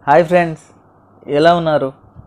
hi friends ఎలా ఉన్నారు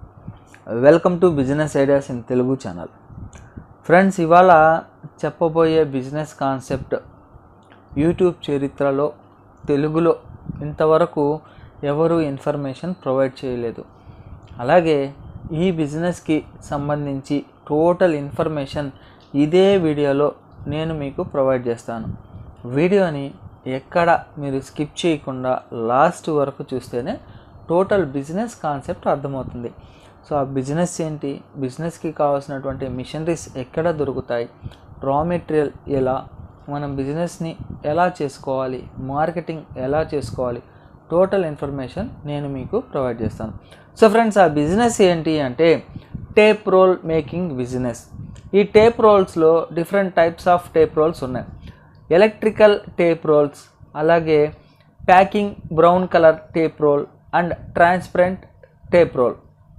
welcome to business ideas in Telugu channel friends ఇవాళ చెప్పబోయే బిజినెస్ కాన్సెప్ట్ యూట్యూబ్ చరిత్రలో తెలుగులో ఇంతవరకు ఎవరు ఇన్ఫర్మేషన్ ప్రొవైడ్ చేయలేదు అలాగే ఈ బిజినెస్కి సంబంధించి టోటల్ ఇన్ఫర్మేషన్ ఇదే వీడియోలో నేను మీకు ప్రొవైడ్ చేస్తాను వీడియోని ఎక్కడ మీరు స్కిప్ చేయకుండా లాస్ట్ వరకు చూస్తేనే టోటల్ బిజినెస్ కాన్సెప్ట్ అర్థమవుతుంది సో ఆ బిజినెస్ ఏంటి బిజినెస్కి కావాల్సినటువంటి మిషనరీస్ ఎక్కడ దొరుకుతాయి రా మెటీరియల్ ఎలా మనం బిజినెస్ని ఎలా చేసుకోవాలి మార్కెటింగ్ ఎలా చేసుకోవాలి టోటల్ ఇన్ఫర్మేషన్ నేను మీకు ప్రొవైడ్ చేస్తాను సో ఫ్రెండ్స్ ఆ బిజినెస్ ఏంటి అంటే టేప్ రోల్ మేకింగ్ బిజినెస్ ఈ టేప్ రోల్స్లో different types of tape rolls ఉన్నాయి ఎలక్ట్రికల్ టేప్ రోల్స్ అలాగే packing brown colour tape roll and transparent tape roll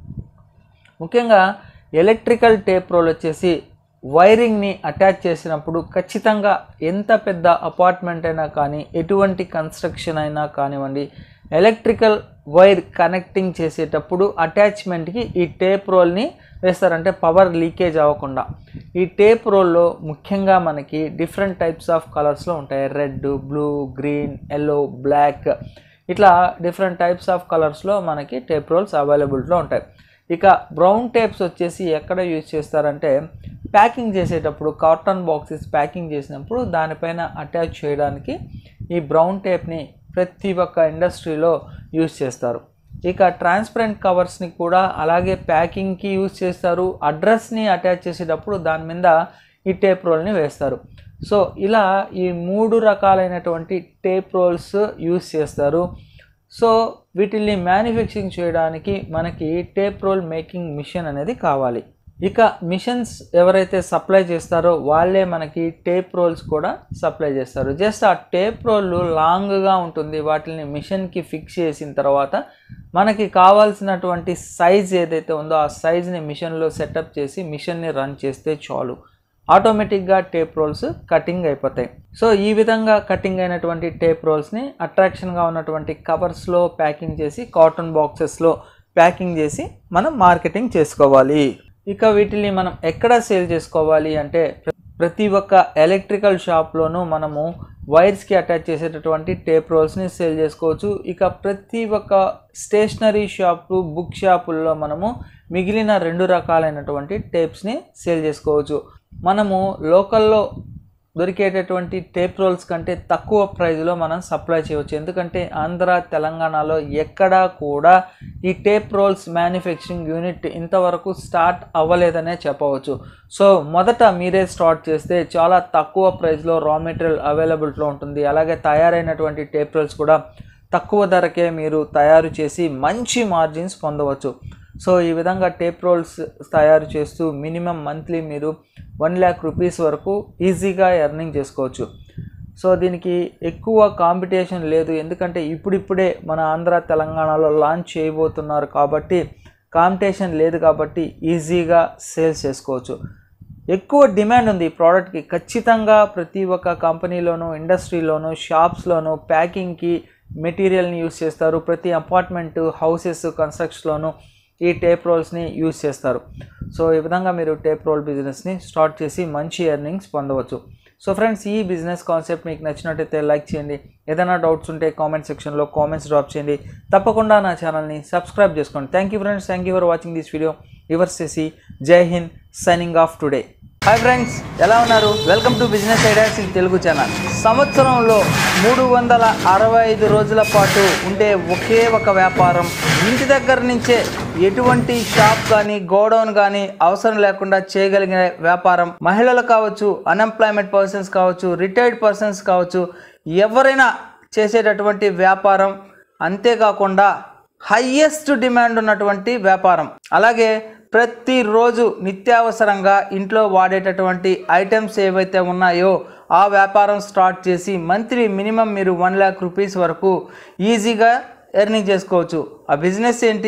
ముఖ్యంగా ఎలక్ట్రికల్ టేప్ రోల్ వచ్చేసి వైరింగ్ని అటాచ్ చేసినప్పుడు ఖచ్చితంగా ఎంత పెద్ద అపార్ట్మెంట్ అయినా కానీ ఎటువంటి కన్స్ట్రక్షన్ అయినా కానివ్వండి ఎలక్ట్రికల్ వైర్ కనెక్టింగ్ చేసేటప్పుడు అటాచ్మెంట్కి ఈ టేప్ రోల్ని వేస్తారంటే పవర్ లీకేజ్ అవ్వకుండా ఈ టేప్ రోల్లో ముఖ్యంగా మనకి డిఫరెంట్ టైప్స్ ఆఫ్ కలర్స్లో ఉంటాయి red blue green yellow black ఇట్లా డిఫరెంట్ టైప్స్ ఆఫ్ కలర్స్లో మనకి టేప్ రోల్స్ అవైలబిలిటీలో ఉంటాయి ఇక బ్రౌన్ టేప్స్ వచ్చేసి ఎక్కడ యూజ్ చేస్తారంటే ప్యాకింగ్ చేసేటప్పుడు కాటన్ బాక్సెస్ ప్యాకింగ్ చేసినప్పుడు దానిపైన అటాచ్ చేయడానికి ఈ బ్రౌన్ టేప్ని ప్రతి ఒక్క ఇండస్ట్రీలో యూజ్ చేస్తారు ఇక ట్రాన్స్పరెంట్ కవర్స్ని కూడా అలాగే ప్యాకింగ్కి యూజ్ చేస్తారు అడ్రస్ని అటాచ్ చేసేటప్పుడు దాని మీద ఈ టేప్ రోల్ని వేస్తారు సో ఇలా ఈ మూడు రకాలైనటువంటి టేప్ రోల్స్ యూజ్ చేస్తారు సో వీటిల్ని మ్యానుఫ్యాక్చరింగ్ చేయడానికి మనకి టేప్ రోల్ మేకింగ్ మిషన్ అనేది కావాలి ఇక మిషన్స్ ఎవరైతే సప్లై చేస్తారో వాళ్ళే మనకి టేప్ రోల్స్ కూడా సప్లై చేస్తారు జస్ట్ ఆ టేప్ రోల్ లాంగ్గా ఉంటుంది వాటిని మిషన్కి ఫిక్స్ చేసిన తర్వాత మనకి కావాల్సినటువంటి సైజ్ ఏదైతే ఉందో ఆ సైజ్ని మిషన్లో సెటప్ చేసి మిషన్ని రన్ చేస్తే చాలు ఆటోమేటిక్గా టేప్ రోల్స్ కటింగ్ అయిపోతాయి సో ఈ విధంగా కటింగ్ అయినటువంటి టేప్ రోల్స్ని అట్రాక్షన్గా ఉన్నటువంటి కవర్స్లో ప్యాకింగ్ చేసి కాటన్ బాక్సెస్లో ప్యాకింగ్ చేసి మనం మార్కెటింగ్ చేసుకోవాలి ఇక వీటిని మనం ఎక్కడ సేల్ చేసుకోవాలి అంటే ప్రతి ఒక్క ఎలక్ట్రికల్ షాప్లోనూ మనము వైర్స్కి అటాచ్ చేసేటటువంటి టేప్ రోల్స్ని సేల్ చేసుకోవచ్చు ఇక ప్రతి ఒక్క స్టేషనరీ షాపు బుక్ షాపుల్లో మనము మిగిలిన రెండు రకాలైనటువంటి టేప్స్ని సేల్ చేసుకోవచ్చు మనము లోకల్లో దొరికేటటువంటి టేప్ రోల్స్ కంటే తక్కువ ప్రైస్లో మనం సప్లై చేయవచ్చు ఎందుకంటే ఆంధ్ర తెలంగాణలో ఎక్కడా కూడా ఈ టేప్ రోల్స్ మ్యానుఫ్యాక్చరింగ్ యూనిట్ ఇంతవరకు స్టార్ట్ అవ్వలేదనే చెప్పవచ్చు సో మొదట మీరే స్టార్ట్ చేస్తే చాలా తక్కువ ప్రైస్లో రా మెటీరియల్ అవైలబిలిటీలో ఉంటుంది అలాగే తయారైనటువంటి టేప్ రోల్స్ కూడా తక్కువ ధరకే మీరు తయారు చేసి మంచి మార్జిన్స్ పొందవచ్చు సో ఈ విధంగా టేప్ రోల్స్ తయారు చేస్తూ మినిమం మంత్లీ మీరు వన్ ల్యాక్ రూపీస్ వరకు ఈజీగా ఎర్నింగ్ చేసుకోవచ్చు సో దీనికి ఎక్కువ కాంపిటీషన్ లేదు ఎందుకంటే ఇప్పుడిప్పుడే మన ఆంధ్ర తెలంగాణలో లాంచ్ చేయబోతున్నారు కాబట్టి కాంపిటీషన్ లేదు కాబట్టి ఈజీగా సేల్స్ చేసుకోవచ్చు ఎక్కువ డిమాండ్ ఉంది ఈ ప్రోడక్ట్కి ఖచ్చితంగా ప్రతి ఒక్క కంపెనీలోనూ ఇండస్ట్రీలోనూ షాప్స్లోనూ ప్యాకింగ్కి మెటీరియల్ని యూస్ చేస్తారు ప్రతి అపార్ట్మెంట్ హౌసెస్ కన్స్ట్రక్షన్లోనూ ఈ టేప్ రోల్స్ని యూజ్ చేస్తారు సో ఈ విధంగా మీరు టేప్ రోల్ బిజినెస్ని స్టార్ట్ చేసి మంచి ఎర్నింగ్స్ పొందవచ్చు సో ఫ్రెండ్స్ ఈ బిజినెస్ కాన్సెప్ట్ మీకు నచ్చినట్టయితే లైక్ చేయండి ఏదైనా డౌట్స్ ఉంటే కామెంట్ సెక్షన్లో కామెంట్స్ డ్రాప్ చేయండి తప్పకుండా నా ఛానల్ని సబ్స్క్రైబ్ చేసుకోండి thank you friends thank you for watching this video yours చేసి జై హింద్ signing off today hi friends ఎలా ఉన్నారు welcome to business ideas in Telugu channel సంవత్సరంలో మూడు వందల అరవై ఐదు రోజుల పాటు ఉండే ఒకే ఒక వ్యాపారం ఇంటి దగ్గర నుంచే ఎటువంటి షాప్ కానీ గోడౌన్ కానీ అవసరం లేకుండా చేయగలిగిన వ్యాపారం మహిళలు కావచ్చు అన్ఎంప్లాయ్మెంట్ పర్సన్స్ కావచ్చు రిటైర్డ్ పర్సన్స్ కావచ్చు ఎవరైనా చేసేటటువంటి వ్యాపారం అంతేకాకుండా హయ్యెస్ట్ డిమాండ్ ఉన్నటువంటి వ్యాపారం అలాగే ప్రతిరోజు నిత్యావసరంగా ఇంట్లో వాడేటటువంటి ఐటమ్స్ ఏవైతే ఉన్నాయో ఆ వ్యాపారం స్టార్ట్ చేసి మంత్లీ మినిమం మీరు వన్ ల్యాక్ రూపీస్ వరకు ఈజీగా ఎర్నింగ్ చేసుకోవచ్చు ఆ బిజినెస్ ఏంటి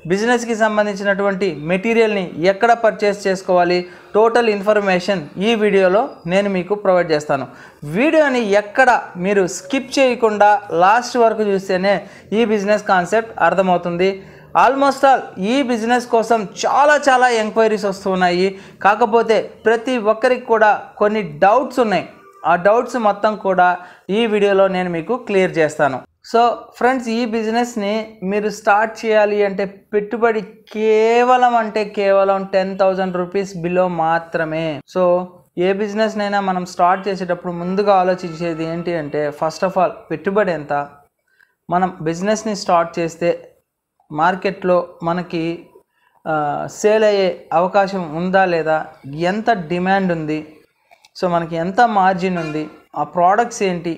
బిజినెస్కి సంబంధించినటువంటి మెటీరియల్ని ఎక్కడ పర్చేస్ చేసుకోవాలి టోటల్ ఇన్ఫర్మేషన్ ఈ వీడియోలో నేను మీకు ప్రొవైడ్ చేస్తాను వీడియోని ఎక్కడ మీరు స్కిప్ చేయకుండా లాస్ట్ వరకు చూస్తేనే ఈ బిజినెస్ కాన్సెప్ట్ అర్థమవుతుంది ఆల్మోస్ట్ ఆల్ ఈ బిజినెస్ కోసం చాలా చాలా ఎంక్వైరీస్ వస్తున్నాయి కాకపోతే ప్రతి ఒక్కరికి కూడా కొన్ని డౌట్స్ ఉన్నాయి ఆ డౌట్స్ మొత్తం కూడా ఈ వీడియోలో నేను మీకు క్లియర్ చేస్తాను సో ఫ్రెండ్స్ ఈ బిజినెస్ని మీరు స్టార్ట్ చేయాలి అంటే పెట్టుబడి కేవలం అంటే కేవలం టెన్ థౌజండ్ రూపీస్ బిలో మాత్రమే సో ఏ బిజినెస్నైనా మనం స్టార్ట్ చేసేటప్పుడు ముందుగా ఆలోచించేది ఏంటి అంటే ఫస్ట్ ఆఫ్ ఆల్ పెట్టుబడి ఎంత మనం బిజినెస్ని స్టార్ట్ చేస్తే మార్కెట్లో మనకి సేల్ అయ్యే అవకాశం ఉందా లేదా ఎంత డిమాండ్ ఉంది సో మనకి ఎంత మార్జిన్ ఉంది ఆ ప్రోడక్ట్స్ ఏంటి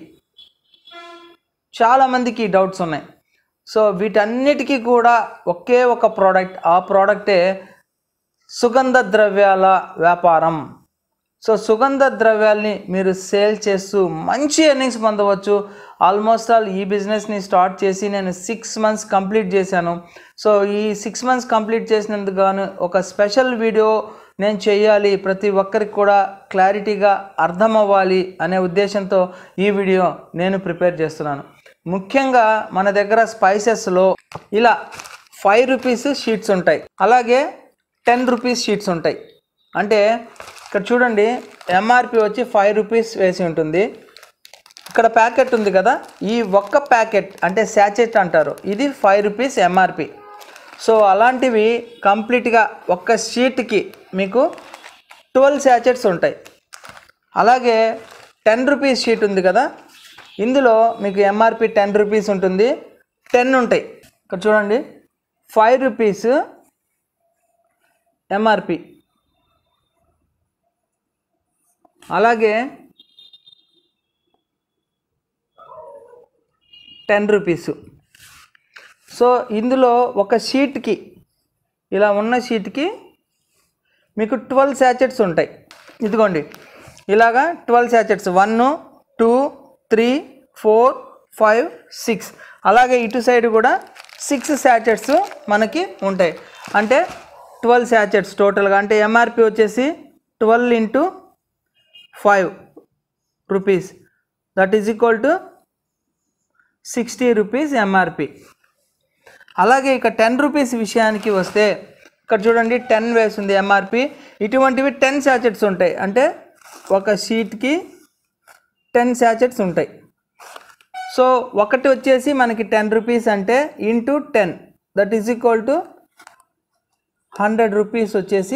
చాలామందికి డౌట్స్ ఉన్నాయి సో వీటన్నిటికీ కూడా ఒకే ఒక ప్రోడక్ట్ ఆ ప్రోడక్టే సుగంధ ద్రవ్యాల వ్యాపారం సో సుగంధ ద్రవ్యాల్ని మీరు సేల్ చేస్తూ మంచి ఎర్నింగ్స్ పొందవచ్చు ఆల్మోస్ట్ ఆల్ ఈ బిజినెస్ని స్టార్ట్ చేసి నేను సిక్స్ మంత్స్ కంప్లీట్ చేశాను సో ఈ సిక్స్ మంత్స్ కంప్లీట్ చేసినందుకు గాను ఒక స్పెషల్ వీడియో నేను చేయాలి ప్రతి ఒక్కరికి కూడా క్లారిటీగా అర్థం అవ్వాలి అనే ఉద్దేశంతో ఈ వీడియో నేను ప్రిపేర్ చేస్తున్నాను ముఖ్యంగా మన దగ్గర స్పైసెస్లో ఇలా ఫైవ్ రూపీస్ షీట్స్ ఉంటాయి అలాగే టెన్ రూపీస్ షీట్స్ ఉంటాయి అంటే ఇక్కడ చూడండి ఎంఆర్పి వచ్చి ఫైవ్ రూపీస్ వేసి ఉంటుంది ఇక్కడ ప్యాకెట్ ఉంది కదా ఈ ఒక్క ప్యాకెట్ అంటే శాచెట్ అంటారు ఇది ఫైవ్ రూపీస్ ఎంఆర్పి సో అలాంటివి కంప్లీట్గా ఒక్క షీట్కి మీకు ట్వెల్వ్ శాచెట్స్ ఉంటాయి అలాగే టెన్ రూపీస్ షీట్ ఉంది కదా ఇందులో మీకు ఎంఆర్పి టెన్ రూపీస్ ఉంటుంది టెన్ ఉంటాయి ఇక్కడ చూడండి ఫైవ్ రూపీస్ ఎంఆర్పి అలాగే టెన్ రూపీస్ సో ఇందులో ఒక షీట్కి ఇలా ఉన్న షీట్కి మీకు ట్వెల్వ్ శాచెట్స్ ఉంటాయి ఇదిగోండి ఇలాగా twelve sachets one two three four five six అలాగే ఇటు సైడ్ కూడా సిక్స్ శాచెట్స్ మనకి ఉంటాయి అంటే ట్వెల్వ్ శాచెట్స్ టోటల్గా అంటే ఎంఆర్పి వచ్చేసి twelve into five rupees that is equal to sixty rupees MRP అలాగే ఇక టెన్ రూపీస్ విషయానికి వస్తే ఇక్కడ చూడండి టెన్ వేసింది ఎంఆర్పి ఇటువంటివి టెన్ శాచెట్స్ ఉంటాయి అంటే ఒక షీట్కి టెన్ శాచెట్స్ ఉంటాయి సో ఒకటి వచ్చేసి మనకి టెన్ రూపీస్ అంటే into ten that is equal to hundred rupees వచ్చేసి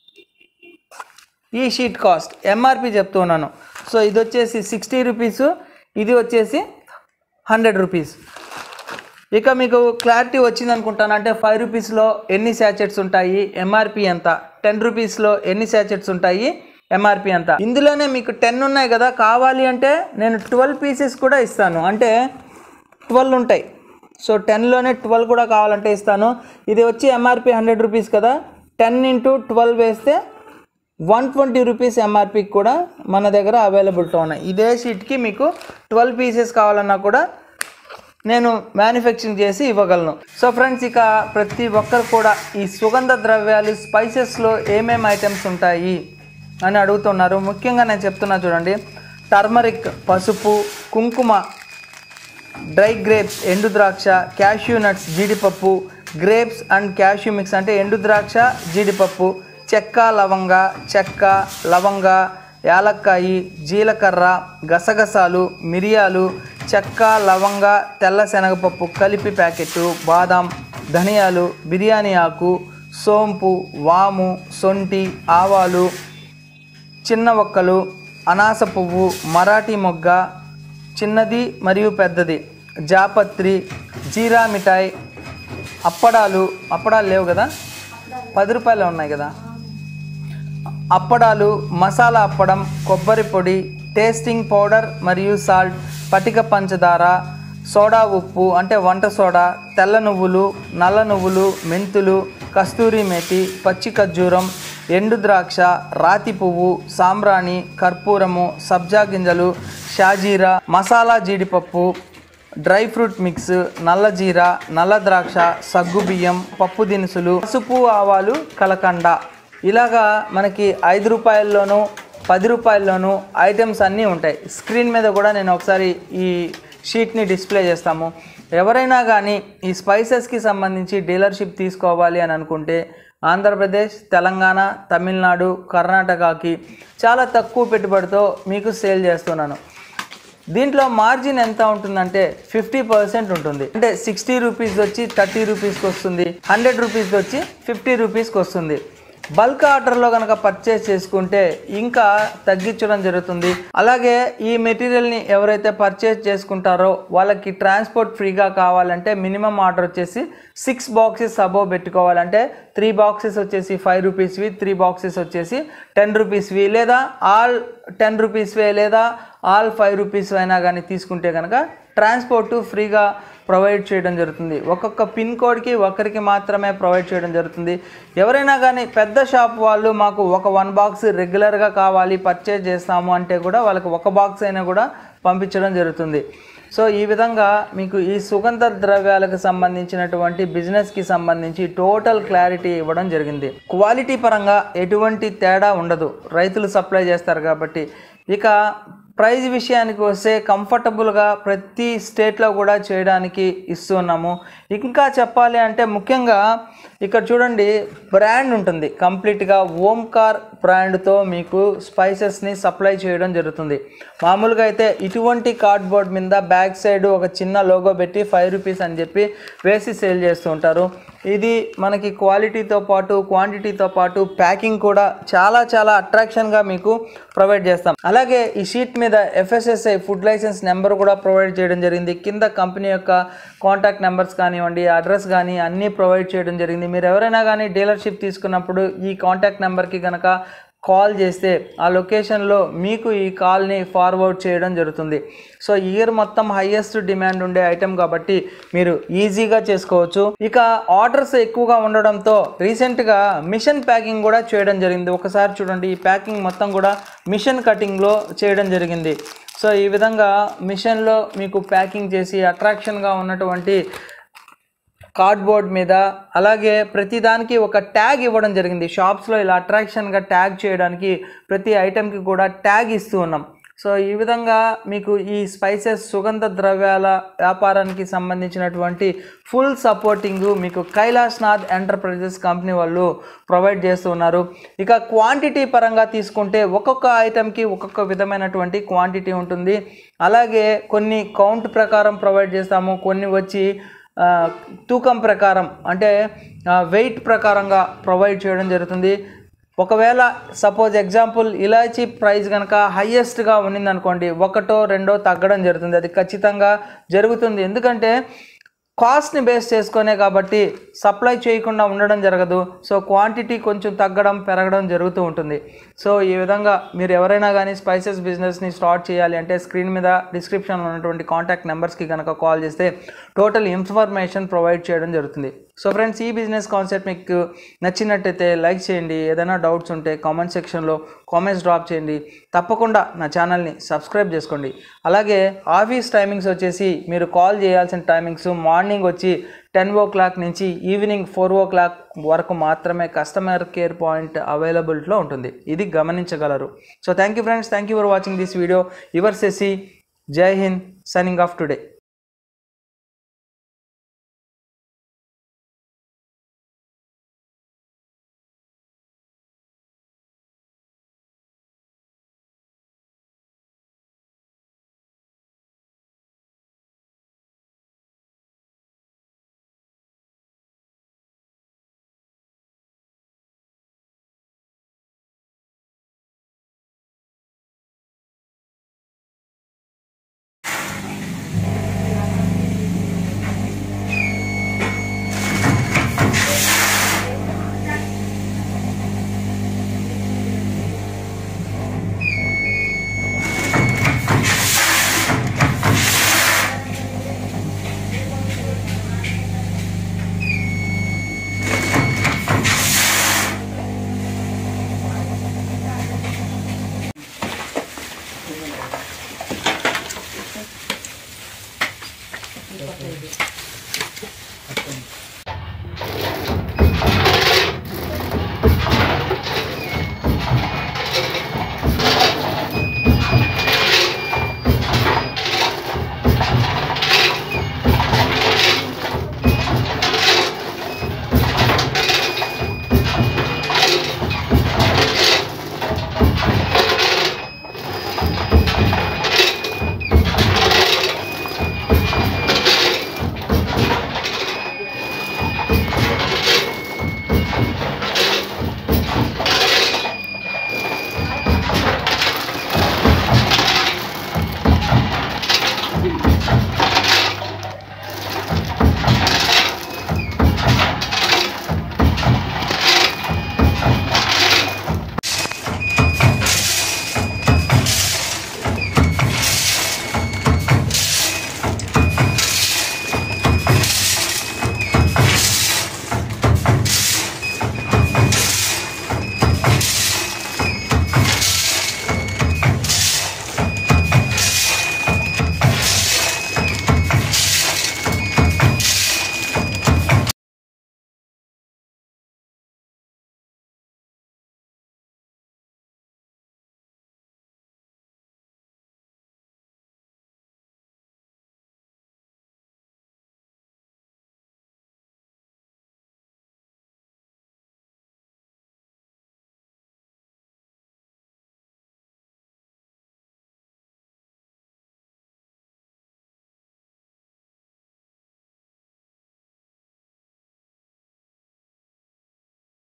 ఈ షీట్ కాస్ట్ ఎంఆర్పి చెప్తున్నాను సో ఇది వచ్చేసి సిక్స్టీ రూపీస్ ఇది వచ్చేసి హండ్రెడ్ రూపీస్ ఇక మీకు క్లారిటీ వచ్చింది అనుకుంటాను అంటే ఫైవ్ రూపీస్లో ఎన్ని శాచెట్స్ ఉంటాయి ఎంఆర్పి ఎంత టెన్ రూపీస్లో ఎన్ని శాచెట్స్ ఉంటాయి ఎంఆర్పి ఎంత ఇందులోనే మీకు టెన్ ఉన్నాయి కదా కావాలి అంటే నేను ట్వెల్వ్ పీసెస్ కూడా ఇస్తాను అంటే ట్వెల్వ్ ఉంటాయి సో టెన్లోనే ట్వెల్వ్ కూడా కావాలంటే ఇస్తాను ఇది వచ్చి ఎంఆర్పి హండ్రెడ్ రూపీస్ కదా టెన్ ఇంటూ ట్వెల్వ్ వేస్తే వన్ ట్వంటీ రూపీస్ ఎంఆర్పికి కూడా మన దగ్గర అవైలబిలిటీ ఉన్నాయి ఇదే షీట్కి మీకు ట్వెల్వ్ పీసెస్ కావాలన్నా కూడా నేను మ్యానుఫ్యాక్చరింగ్ చేసి ఇవ్వగలను సో ఫ్రెండ్స్ ఇక ప్రతి ఒక్కరు కూడా ఈ సుగంధ ద్రవ్యాలు స్పైసెస్లో ఏమేమి ఐటమ్స్ ఉంటాయి అని అడుగుతున్నారు ముఖ్యంగా నేను చెప్తున్నా చూడండి టర్మరిక్ పసుపు కుంకుమ డ్రై గ్రేప్స్ ఎండు ద్రాక్ష క్యాష్యూ నట్స్ జీడిపప్పు గ్రేప్స్ అండ్ క్యాష్యూ మిక్స్ అంటే ఎండు ద్రాక్ష జీడిపప్పు చెక్క లవంగ చెక్క లవంగ యాలక్కాయి జీలకర్ర గసగసాలు మిరియాలు చెక్క లవంగ తెల్ల శనగపప్పు కలిపి ప్యాకెట్టు బాదాం ధనియాలు బిర్యానీ ఆకు సోంపు వాము సొంటి ఆవాలు చిన్న ఒక్కలు అనాస పువ్వు మరాఠీ మొగ్గ చిన్నది మరియు పెద్దది జాపత్రి జీరా మిఠాయి అప్పడాలు అప్పడాలు లేవు కదా పది రూపాయలు ఉన్నాయి కదా అప్పడాలు మసాలా అప్పడం కొబ్బరి పొడి టేస్టింగ్ పౌడర్ మరియు సాల్ట్ పటిక పంచదార సోడా ఉప్పు అంటే వంట సోడా తెల్ల నువ్వులు నల్ల నువ్వులు మెంతులు కస్తూరి మేతి పచ్చి ఖర్జూరం ఎండు ద్రాక్ష రాతి పువ్వు సాంబ్రాణి కర్పూరము సబ్జా గింజలు షాజీరా మసాలా జీడిపప్పు డ్రై ఫ్రూట్ మిక్స్ నల్ల జీర నల్ల ద్రాక్ష సగ్గు బియ్యం పప్పు దినుసులు పసుపు ఆవాలు కలకండ ఇలాగా మనకి ఐదు రూపాయల్లోనూ పది రూపాయల్లోనూ ఐటమ్స్ అన్నీ ఉంటాయి స్క్రీన్ మీద కూడా నేను ఒకసారి ఈ షీట్ని డిస్ప్లే చేస్తాము ఎవరైనా కానీ ఈ స్పైసెస్కి సంబంధించి డీలర్షిప్ తీసుకోవాలి అని అనుకుంటే ఆంధ్రప్రదేశ్ తెలంగాణ తమిళనాడు కర్ణాటకకి చాలా తక్కువ పెట్టుబడితో మీకు సేల్ చేస్తున్నాను దీంట్లో మార్జిన్ ఎంత ఉంటుందంటే ఫిఫ్టీ పర్సెంట్ ఉంటుంది అంటే సిక్స్టీ రూపీస్ వచ్చి థర్టీ రూపీస్కి వస్తుంది హండ్రెడ్ రూపీస్కి వచ్చి ఫిఫ్టీ రూపీస్కి వస్తుంది బల్క్ ఆర్డర్లో కనుక పర్చేస్ చేసుకుంటే ఇంకా తగ్గించడం జరుగుతుంది అలాగే ఈ మెటీరియల్ని ఎవరైతే పర్చేస్ చేసుకుంటారో వాళ్ళకి ట్రాన్స్పోర్ట్ ఫ్రీగా కావాలంటే మినిమం ఆర్డర్ వచ్చేసి సిక్స్ బాక్సెస్ అబోవ్ పెట్టుకోవాలంటే త్రీ బాక్సెస్ వచ్చేసి ఫైవ్ రూపీస్వి త్రీ బాక్సెస్ వచ్చేసి టెన్ రూపీస్వి లేదా ఆల్ టెన్ రూపీస్వే లేదా ఆల్ ఫైవ్ రూపీస్ అయినా కానీ తీసుకుంటే కనుక ట్రాన్స్పోర్ట్ ఫ్రీగా ప్రొవైడ్ చేయడం జరుగుతుంది ఒక్కొక్క పిన్ కోడ్కి ఒకరికి మాత్రమే ప్రొవైడ్ చేయడం జరుగుతుంది ఎవరైనా కానీ పెద్ద షాప్ వాళ్ళు మాకు ఒక వన్ బాక్స్ రెగ్యులర్గా కావాలి పర్చేజ్ చేస్తాము అంటే కూడా వాళ్ళకి ఒక బాక్స్ అయినా కూడా పంపించడం జరుగుతుంది సో ఈ విధంగా మీకు ఈ సుగంధ ద్రవ్యాలకు సంబంధించినటువంటి బిజినెస్కి సంబంధించి టోటల్ క్లారిటీ ఇవ్వడం జరిగింది క్వాలిటీ పరంగా ఎటువంటి తేడా ఉండదు రైతులు సప్లై చేస్తారు కాబట్టి ఇక ప్రైజ్ విషయానికి వస్తే కంఫర్టబుల్గా ప్రతి స్టేట్లో కూడా చేయడానికి ఇస్తున్నాము ఇంకా చెప్పాలి అంటే ముఖ్యంగా ఇక్కడ చూడండి బ్రాండ్ ఉంటుంది కంప్లీట్గా ఓంకార్ బ్రాండ్తో మీకు స్పైసెస్ని సప్లై చేయడం జరుగుతుంది మామూలుగా అయితే ఇటువంటి కార్డ్బోర్డ్ మీద బ్యాక్ సైడ్ ఒక చిన్న లోగో పెట్టి ఫైవ్ రూపీస్ అని చెప్పి వేసి సేల్ చేస్తూ ఉంటారు ఇది మనకి క్వాలిటీతో పాటు క్వాంటిటీతో పాటు ప్యాకింగ్ కూడా చాలా చాలా అట్రాక్షన్గా మీకు ప్రొవైడ్ చేస్తాం అలాగే ఈ షీట్ మీద ఎఫ్ఎస్ఎస్ఐ ఫుడ్ లైసెన్స్ నెంబర్ కూడా ప్రొవైడ్ చేయడం జరిగింది కింద కంపెనీ యొక్క కాంటాక్ట్ నెంబర్స్ కానివ్వండి అడ్రస్ కానీ అన్నీ ప్రొవైడ్ చేయడం జరిగింది మీరు ఎవరైనా కానీ డీలర్షిప్ తీసుకున్నప్పుడు ఈ కాంటాక్ట్ నెంబర్కి కనుక కాల్ చేస్తే ఆ లొకేషన్లో మీకు ఈ కాల్ని ఫార్వర్డ్ చేయడం జరుగుతుంది సో ఇయర్ మొత్తం హైయెస్ట్ డిమాండ్ ఉండే ఐటెం కాబట్టి మీరు ఈజీగా చేసుకోవచ్చు ఇక ఆర్డర్స్ ఎక్కువగా ఉండడంతో రీసెంట్గా మిషన్ ప్యాకింగ్ కూడా చేయడం జరిగింది ఒకసారి చూడండి ఈ ప్యాకింగ్ మొత్తం కూడా మిషన్ కటింగ్లో చేయడం జరిగింది సో ఈ విధంగా మిషన్లో మీకు ప్యాకింగ్ చేసి అట్రాక్షన్గా ఉన్నటువంటి కార్డ్బోర్డ్ మీద అలాగే ప్రతి దానికి ఒక ట్యాగ్ ఇవ్వడం జరిగింది షాప్స్లో ఇలా అట్రాక్షన్గా ట్యాగ్ చేయడానికి ప్రతి ఐటెంకి కూడా ట్యాగ్ ఇస్తూ ఉన్నాం సో ఈ విధంగా మీకు ఈ స్పైసెస్ సుగంధ ద్రవ్యాల వ్యాపారానికి సంబంధించినటువంటి ఫుల్ సపోర్టింగ్ మీకు కైలాస్నాథ్ ఎంటర్ప్రైజెస్ కంపెనీ వాళ్ళు ప్రొవైడ్ చేస్తున్నారు ఇక క్వాంటిటీ పరంగా తీసుకుంటే ఒక్కొక్క ఐటెంకి ఒక్కొక్క విధమైనటువంటి క్వాంటిటీ ఉంటుంది అలాగే కొన్ని కౌంట్ ప్రకారం ప్రొవైడ్ చేస్తాము కొన్ని వచ్చి ఆ, తూకం ప్రకారం అంటే వెయిట్ ప్రకారంగా ప్రొవైడ్ చేయడం జరుగుతుంది ఒకవేళ సపోజ్ ఎగ్జాంపుల్ ఇలాచీ ప్రైస్ కనుక హయ్యెస్ట్గా ఉన్నిందనుకోండి ఒకటో రెండో తగ్గడం జరుగుతుంది అది ఖచ్చితంగా జరుగుతుంది ఎందుకంటే కాస్ట్ని బేస్ చేసుకునే కాబట్టి సప్లై చేయకుండా ఉండడం జరగదు సో క్వాంటిటీ కొంచెం తగ్గడం పెరగడం జరుగుతూ ఉంటుంది సో ఈ విధంగా మీరు ఎవరైనా కానీ స్పైసెస్ బిజినెస్ని స్టార్ట్ చేయాలి అంటే స్క్రీన్ మీద డిస్క్రిప్షన్లో ఉన్నటువంటి కాంటాక్ట్ నెంబర్స్కి కనుక కాల్ చేస్తే టోటల్ ఇన్ఫర్మేషన్ ప్రొవైడ్ చేయడం జరుగుతుంది సో ఫ్రెండ్స్ ఈ బిజినెస్ కాన్సెప్ట్ మీకు నచ్చినట్టయితే లైక్ చేయండి ఏదైనా డౌట్స్ ఉంటే కామెంట్ సెక్షన్లో కామెంట్స్ డ్రాప్ చేయండి తప్పకుండా నా ఛానల్ని సబ్స్క్రైబ్ చేసుకోండి అలాగే ఆఫీస్ టైమింగ్స్ వచ్చేసి మీరు కాల్ చేయాల్సిన టైమింగ్స్ మార్నింగ్ వచ్చి టెన్ ఓ క్లాక్ నుంచి ఈవినింగ్ ఫోర్ ఓ క్లాక్ వరకు మాత్రమే కస్టమర్ కేర్ పాయింట్ అవైలబిలిటీలో ఉంటుంది ఇది గమనించగలరు so thank you friends thank you for watching this video your సెసి జై హింద్ సైనింగ్ ఆఫ్ టుడే